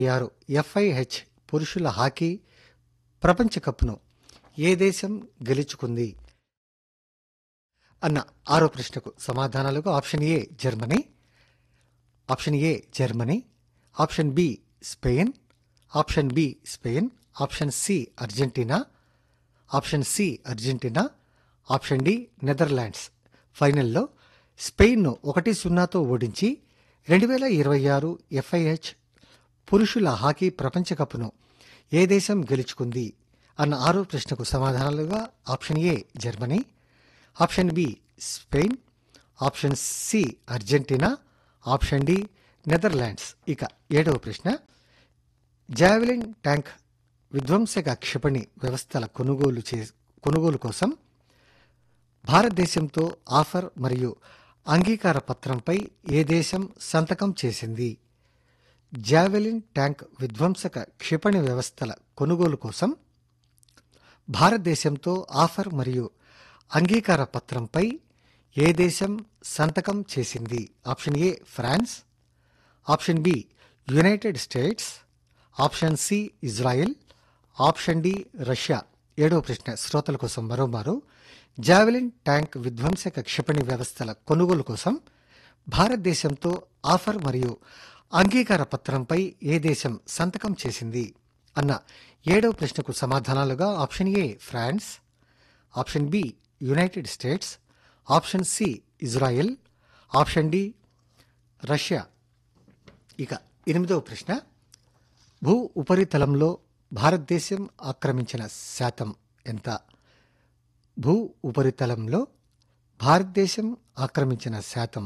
ఆరు ఎఫ్ఐహెచ్ పురుషుల హాకీ ప్రపంచ కప్ను ఏ దేశం గెలుచుకుంది అన్న ఆరో ప్రశ్నకు సమాధానాలుగా option A Germany option A Germany option B Spain option B Spain option C Argentina option C Argentina option D Netherlands ఫైనల్లో స్పెయిన్ను ఒకటి సున్నాతో ఓడించి రెండు వేల ఇరవై ఆరు ఎఫ్ఐహెచ్ పురుషుల హాకీ ప్రపంచ కప్ను ఏ దేశం గెలుచుకుంది అన్న ఆరో ప్రశ్నకు సమాధానాలుగా option A Germany option B Spain option C Argentina option D Netherlands ఇక ఏడవ ప్రశ్న జావెలిన్ ట్యాంక్ విధ్వంసక క్షిపణి వ్యవస్థల కొనుగోలు చే కొనుగోలు కోసం భారతదేశంతో ఆఫర్ మరియు అంగీకార పత్రంపై ఏ దేశం సంతకం చేసింది జావెలిన్ ట్యాంక్ విధ్వంసక క్షిపణి వ్యవస్థల కొనుగోలు కోసం భారతదేశంతో ఆఫర్ మరియు అంగీకార పత్రంపై ఏ దేశం సంతకం చేసింది option A France option B United States option C Israel option D Russia ఏడవ ప్రశ్న శ్రోతల కోసం మరోమారు జావెలిన్ ట్యాంక్ విధ్వంసక క్షిపణి వ్యవస్థల కొనుగోలు కోసం భారతదేశంతో ఆఫర్ మరియు అంగీకార పత్రంపై ఏ దేశం సంతకం చేసింది అన్న ఏడవ ప్రశ్నకు సమాధానాలుగా option A France option B United States option C Israel option D Russia ఇక ఎనిమిదవ ప్రశ్న భూ ఉపరితలంలో భారతదేశం ఆక్రమించిన శాతం ఎంత భూ ఉపరితలంలో భారతదేశం ఆక్రమించిన శాతం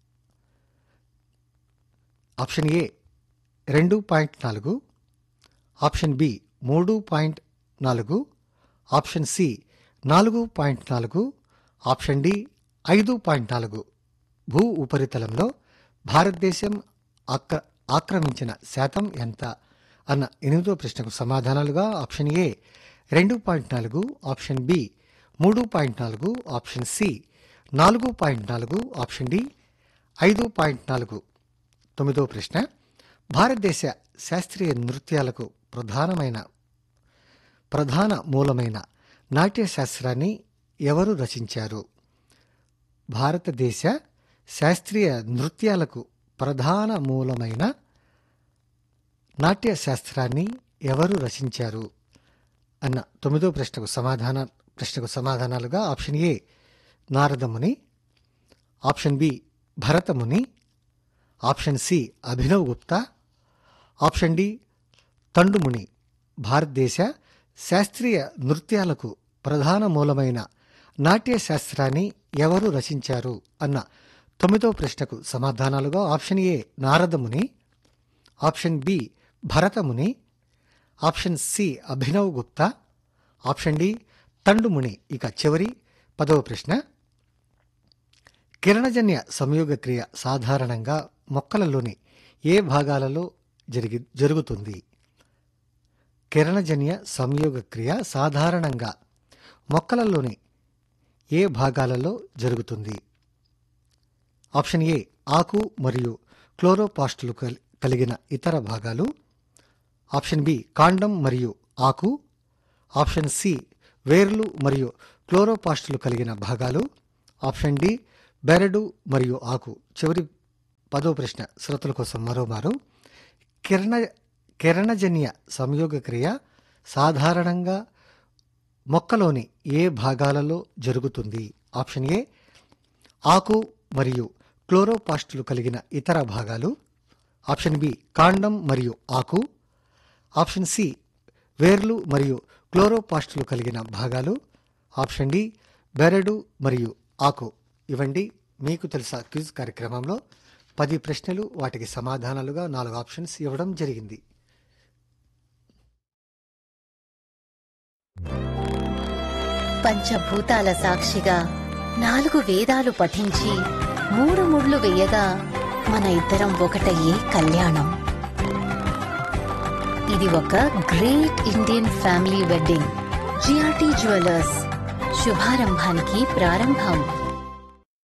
ఆప్షన్ ఏ రెండు పాయింట్ నాలుగు ఆప్షన్ బి మూడు పాయింట్ నాలుగు ఆప్షన్ సి నాలుగు పాయింట్ నాలుగు ఆప్షన్ డి ఐదు పాయింట్ నాలుగు భూ ఉపరితలంలో భారతదేశం ఆక్ర ఆక్రమించిన శాతం ఎంత అన్న ఎనిమిదో ప్రశ్నకు సమాధానాలుగా ఆప్షన్ ఏ రెండు పాయింట్ నాలుగు ఆప్షన్ బి మూడు పాయింట్ నాలుగు ఆప్షన్ సి నాలుగు పాయింట్ నాలుగు ఆప్షన్ డి ఐదు పాయింట్ నాలుగు తొమ్మిదో ప్రశ్న భారతదేశ శాస్త్రీయ నృత్యాలకు ప్రధానమైన ప్రధాన మూలమైన నాట్య శాస్త్రాన్ని ఎవరు రచించారు భారతదేశ శాస్త్రీయ నృత్యాలకు ప్రధాన మూలమైన నాట్య శాస్త్రాన్ని ఎవరు రచించారు అన్న తొమ్మిదో ప్రశ్నకు సమాధాన ప్రశ్నకు సమాధానాలుగా option A Naradamuni option B Bharatamuni option C Abhinav Gupta option D Tandumuni భారతదేశ శాస్త్రీయ నృత్యాలకు ప్రధాన మూలమైన నాట్య శాస్త్రాన్ని ఎవరు రచించారు అన్న తొమ్మిదో ప్రశ్నకు సమాధానాలుగా option A Naradamuni option B Bharatamuni option C Abhinav Gupta option D Tandumuni ఇక చివరి పదవ ప్రశ్న కిరణజన్య సంయోగ క్రియ సాధారణంగా మొక్కలలోని ఏ భాగాలలో జరిగి జరుగుతుంది కిరణజన్య సంయోగ క్రియ సాధారణంగా మొక్కలలోని ఏ భాగాలలో జరుగుతుంది ఆప్షన్ ఏ ఆకు మరియు క్లోరోపాస్టులు కల్- కలిగిన ఇతర భాగాలు ఆప్షన్ బి కాండం మరియు ఆకు ఆప్షన్ సి వేర్లు మరియు క్లోరోపాస్టులు కలిగిన భాగాలు ఆప్షన్ డి బెరడు మరియు ఆకు చివరి పదో ప్రశ్న శ్రోతల కోసం మరోమారు కిరణ కిరణజన్య సంయోగ క్రియ సాధారణంగా మొక్కలోని ఏ భాగాలలో జరుగుతుంది ఆప్షన్ ఏ ఆకు మరియు క్లోరోపాస్టులు కలిగిన ఇతర భాగాలు ఆప్షన్ బి కాండం మరియు ఆకు ఆప్షన్ సి వేర్లు మరియు క్లోరోపాస్టులు కలిగిన భాగాలు ఆప్షన్ డి బెరడు మరియు ఆకు ఇవండి మీకు తెలుసా క్విజ్ కార్యక్రమంలో పది ప్రశ్నలు వాటికి సమాధానాలుగా నాలుగు ఆప్షన్స్ ఇవ్వడం జరిగింది పంచభూతాల సాక్షిగా నాలుగు వేదాలు పఠించి మూడు ముళ్ళు వేయగా మన ఇద్దరం ఒకటయ్యే కళ్యాణం ఇది ఒక great Indian family wedding GRT jewellers శుభారంభానికి ప్రారంభం